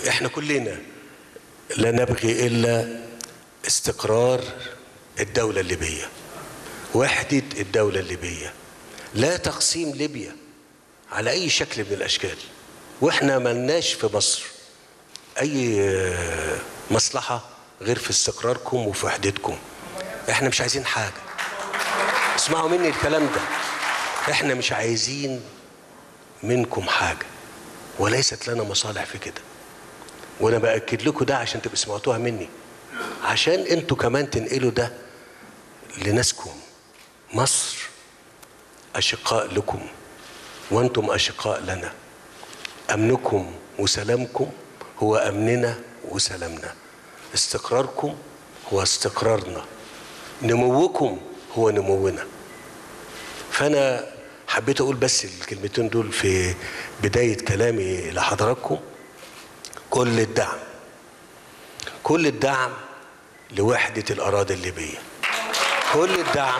احنا كلنا لا نبغي الا استقرار الدوله الليبيه وحده الدوله الليبيه لا تقسيم ليبيا على اي شكل من الاشكال واحنا ملناش في مصر اي آه، مصلحه غير في استقراركم وفي وحدتكم احنا مش عايزين حاجه اسمعوا مني الكلام ده احنا مش عايزين منكم حاجه وليست لنا مصالح في كده وانا باكد لكم ده عشان تبقوا سمعتوها مني عشان انتوا كمان تنقلوا ده لناسكم مصر اشقاء لكم وانتم اشقاء لنا امنكم وسلامكم هو امننا وسلامنا استقراركم هو استقرارنا نموكم هو نمونا فانا حبيت اقول بس الكلمتين دول في بدايه كلامي لحضراتكم كل الدعم كل الدعم لوحده الاراضي الليبيه كل الدعم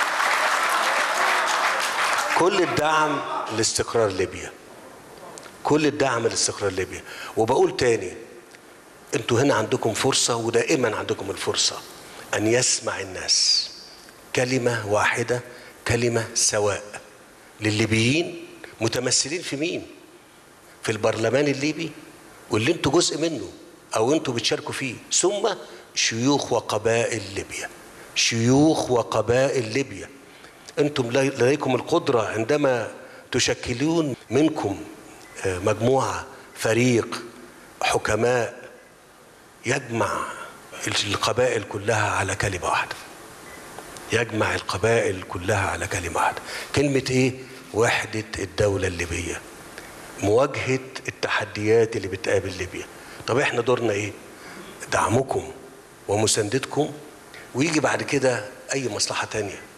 كل الدعم لاستقرار ليبيا كل الدعم لاستقرار ليبيا وبقول تاني انتوا هنا عندكم فرصة ودائما عندكم الفرصة أن يسمع الناس كلمة واحدة كلمة سواء للليبيين متمثلين في مين؟ في البرلمان الليبي واللي انتوا جزء منه أو انتوا بتشاركوا فيه ثم شيوخ وقبائل ليبيا شيوخ وقبائل ليبيا انتم لديكم القدرة عندما تشكلون منكم آه، مجموعة فريق حكماء يجمع القبائل كلها على كلمة واحدة يجمع القبائل كلها على كلمة واحدة كلمة ايه؟ وحدة الدولة الليبية مواجهة التحديات اللي بتقابل ليبيا طب احنا دورنا ايه؟ دعمكم ومساندتكم ويجي بعد كده اي مصلحة تانية